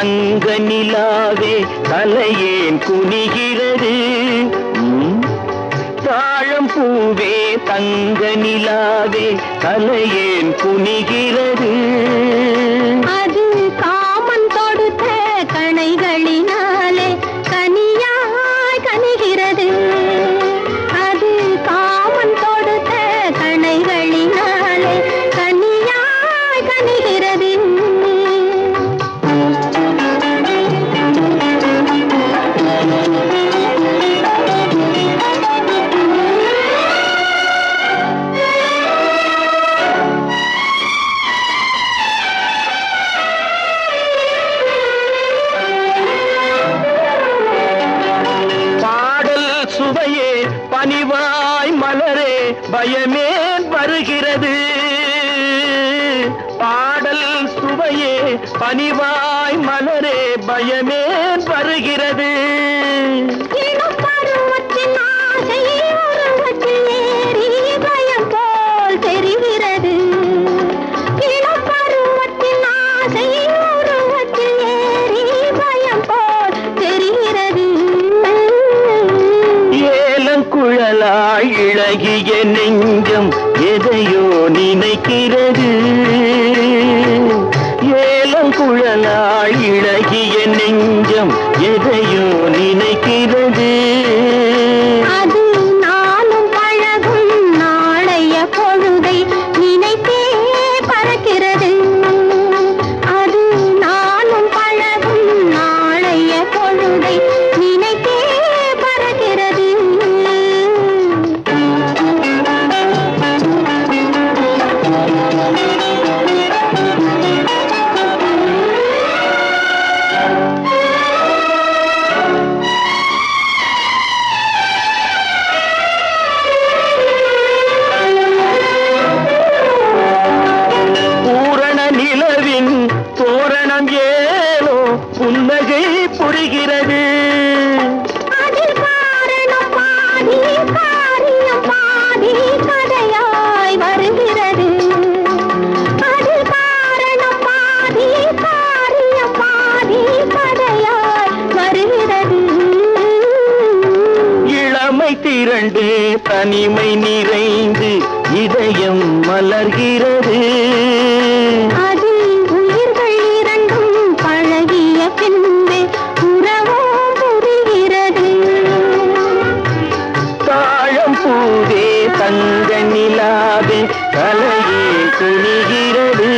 தங்க நிலாவே தலையேன் குனிகிறது ம்? தாழம் பூவே தங்க நிலாவே தலையேன் குனிகிறது அது காமன் தொடுத்த கணைகளினாலே கனியாய் கனிகிறது அது காமன் தொடுத்த கணைகளினாலே கனியாய் கனிகிறது பாடல் சுவையே பனிவாய் மலரே பயமே வருகிறது பாடல் சுவையே பனிவாய் மலரே பயமே வருகிறது இளம் பருவத்தின் ஆசை உருவத்தில் ஏறி பயம் போல் தெரிகிறது இளம் பருவத்தின் ஆசை உருவத்தில் ஏறி பயம் போல் தெரிகிறது ஏலங்குழலாய் இழகிய நெஞ்சம் எதையோ நினைக்கிறது ஏலங்குழலாய் இழகிய நெஞ்சம் எதையோ நினைக்கிறது அது நானும் பழகும் நாளைய பொழுதை நினைத்தே பறக்கிறது அது நானும் பழகும் நாளைய பொழுதை நினைத்தே பறக்கிறது பூரண நிலவின் தோரணம் ஏனோ புன்னகை புரிகிறது அதில் காரணம் பாதி காரியம் பாதி கதையாய் வருகிறது அதில் காரணம் பாதி காரியம் பாதி கதையாய் வருகிறது இளமை திரண்டு தனிமை நிறைந்து இதயம் மலர்கிறது அதில் உயிர்கள் இரண்டும் பழகிய பின்பே உறவும் புரிகிறது தாழம் பூவே தங்க நிலாவே தலையே துணிகிறது